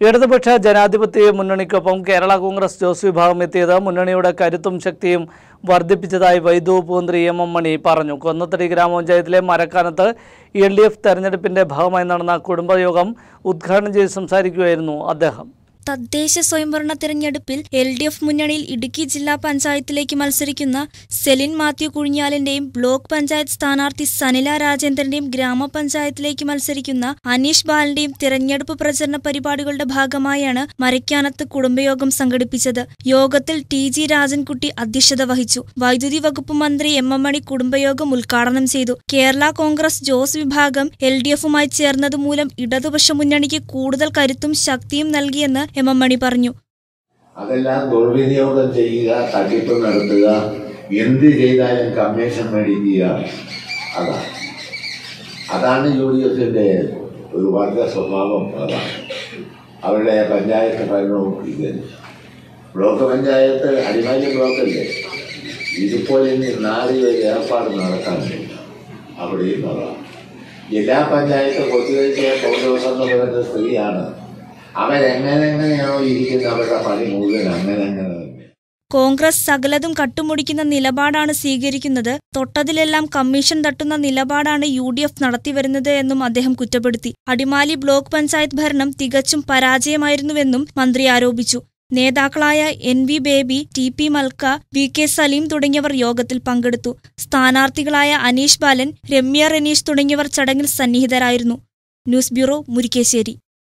ഇടതുപക്ഷ ജനാധിപത്യ മുന്നണിക്കൊപ്പം കേരള കോൺഗ്രസ് ജോസ് വിഭാഗം എത്തിയത് മുന്നണിയുടെ കരുത്തും ശക്തിയും വർദ്ധിപ്പിച്ചതായി വൈദ്യുതി മന്ത്രി എം എം മണി പറഞ്ഞു കൊന്നത്തടി ഗ്രാമപഞ്ചായത്തിലെ മരക്കാനത്ത് എൽ ഡി എഫ് തെരഞ്ഞെടുപ്പിന്റെ ഭാഗമായി നടന്ന കുടുംബയോഗം ഉദ്ഘാടനം ചെയ്ത് സംസാരിക്കുകയായിരുന്നു അദ്ദേഹം തദ്ദേശ സ്വയംഭരണ തിരഞ്ഞെടുപ്പിൽ എൽ ഡി എഫ് മുന്നണിയിൽ ഇടുക്കി ജില്ലാ പഞ്ചായത്തിലേക്ക് മത്സരിക്കുന്ന സെലിൻ മാത്യു കുഴിഞ്ഞാലിന്റെയും ബ്ലോക്ക് പഞ്ചായത്ത് സ്ഥാനാർത്ഥി സനില രാജേന്ദ്രന്റെയും ഗ്രാമപഞ്ചായത്തിലേക്ക് മത്സരിക്കുന്ന അനീഷ് ബാലിന്റെയും തിരഞ്ഞെടുപ്പ് പ്രചരണ പരിപാടികളുടെ ഭാഗമായാണ് മരക്കാനത്ത് കുടുംബയോഗം സംഘടിപ്പിച്ചത് യോഗത്തിൽ ടി ജി രാജൻകുട്ടി അധ്യക്ഷത വഹിച്ചു വൈദ്യുതി വകുപ്പ് മന്ത്രി എം എം മണി കുടുംബയോഗം ഉദ്ഘാടനം ചെയ്തു കേരള കോൺഗ്രസ് ജോസ് വിഭാഗം എൽ ഡി എഫുമായി ചേർന്നത് മൂലം ഇടതുപക്ഷ മുന്നണിക്ക് കൂടുതൽ കരുത്തും ശക്തിയും നൽകിയെന്ന് എം എം മണി പറഞ്ഞു അതെല്ലാം ദുർവിനിയോഗം ചെയ്യുക തട്ടിപ്പ് നടത്തുക എന്ത് ചെയ്താലും കമ്മീഷൻ മേടിക്കുക അതാണ് അതാണ് യു ഡി എഫിന്റെ ഒരു വർഗ സ്വഭാവം അതാണ് അവരുടെ പഞ്ചായത്ത് ഭരണവും ഇത് ബ്ലോക്ക് പഞ്ചായത്ത് അടിമാലി ബ്ലോക്കല്ലേ ഇതിപ്പോൾ ഇനി നാല് ഏർപ്പാട് നടക്കാനുണ്ട് അവിടെയും അതാണ് ജില്ലാ പഞ്ചായത്ത് കൊച്ചുകഴിച്ച പൗരോസം എന്ന് പറയുന്ന സ്ത്രീയാണ് അവരെങ്ങനെങ്ങനെയാണോ ഇരിക്കുന്നത് അവരുടെ പണി മുഴുവൻ അങ്ങനെ അങ്ങനെ തന്നെ കോൺഗ്രസ് സകലതും കട്ടുമുടിക്കുന്ന നിലപാടാണ് സ്വീകരിക്കുന്നത് തൊട്ടതിലെല്ലാം കമ്മീഷൻ തട്ടുന്ന നിലപാടാണ് യു ഡി എഫ് നടത്തിവരുന്നത് എന്നും അദ്ദേഹം കുറ്റപ്പെടുത്തി അടിമാലി ബ്ലോക്ക് പഞ്ചായത്ത് ഭരണം തികച്ചും പരാജയമായിരുന്നുവെന്നും മന്ത്രി ആരോപിച്ചു നേതാക്കളായ N V Baby T P Malka V K Saleem തുടങ്ങിയവർ യോഗത്തിൽ പങ്കെടുത്തു സ്ഥാനാർത്ഥികളായ അനീഷ് ബാലൻ രമ്യ റനീഷ് തുടങ്ങിയവർ ചടങ്ങിൽ സന്നിഹിതരായിരുന്നു ന്യൂസ് ബ്യൂറോ മുരിക്കേശ്ശേരി